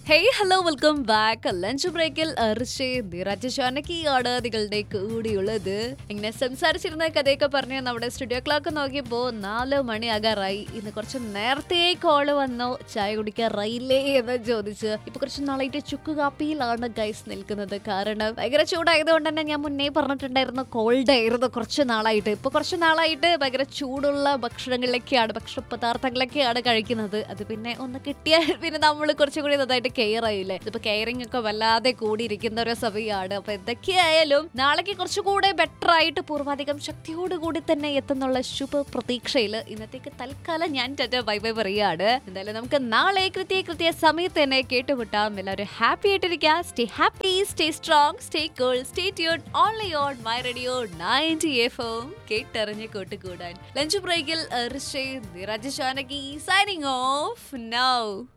hey hello welcome back lunch ബ്രേക്കിൽ അർഷേ നിറച്ച ഷാനക്കിയാണ് നിങ്ങളുടെ കൂടിയുള്ളത് ഇങ്ങനെ സംസാരിച്ചിരുന്ന കഥയൊക്കെ പറഞ്ഞ് നമ്മുടെ സ്റ്റുഡിയോ ക്ലോക്ക് നോക്കിയപ്പോൾ നാല് മണിയാകാറായി ഇന്ന് കുറച്ച് നേരത്തെ കോള് വന്നോ ചായ കുടിക്കാറായില്ലേ എന്ന് ചോദിച്ച് ഇപ്പൊ കുറച്ച് നാളായിട്ട് ചുക്ക് കാപ്പിയിലാണ് ഗൈസ് നിൽക്കുന്നത് കാരണം ഭയങ്കര ചൂടായതുകൊണ്ട് തന്നെ ഞാൻ മുന്നേ പറഞ്ഞിട്ടുണ്ടായിരുന്നു കോൾഡ് ആയിരുന്നു കുറച്ച് നാളായിട്ട് ഇപ്പൊ കുറച്ച് നാളായിട്ട് ഭയങ്കര ചൂടുള്ള ഭക്ഷണങ്ങളിലൊക്കെയാണ് ഭക്ഷണ പദാർത്ഥങ്ങളൊക്കെയാണ് കഴിക്കുന്നത് അത് പിന്നെ ഒന്ന് കിട്ടിയാൽ പിന്നെ നമ്മൾ കുറച്ചും കൂടി നന്നായിട്ട് കെയർ ആയില്ലേ ഇതിപ്പോ കെയറിംഗ് ഒക്കെ വല്ലാതെ കൂടിയിരിക്കുന്ന ഒരു സമയമാണ് അപ്പൊ എന്തൊക്കെയായാലും നാളേക്ക് കുറച്ചുകൂടെ ബെറ്റർ ആയിട്ട് പൂർവാധികം ശക്തിയോടുകൂടി തന്നെ എത്തുന്നുള്ള ശുഭ പ്രതീക്ഷയിൽ ഇന്നത്തേക്ക് തൽക്കാലം ഞാൻ ടെറ്റ ബൈ ബൈ പറയുകയാണ് എന്തായാലും നമുക്ക് നാളെ കൃത്യ കൃത്യ സമയത്ത് തന്നെ കേട്ടുമുട്ടാം എല്ലാവരും ഹാപ്പി ആയിട്ടിരിക്കുക stay happy stay strong stay cool stay tuned only on my radio ninety F M കേട്ടറിഞ്ഞ് കൂട്ടുകൂടാൻ ലഞ്ച് ബ്രേക്കിൽ Rishi Niraj Shanaki signing off now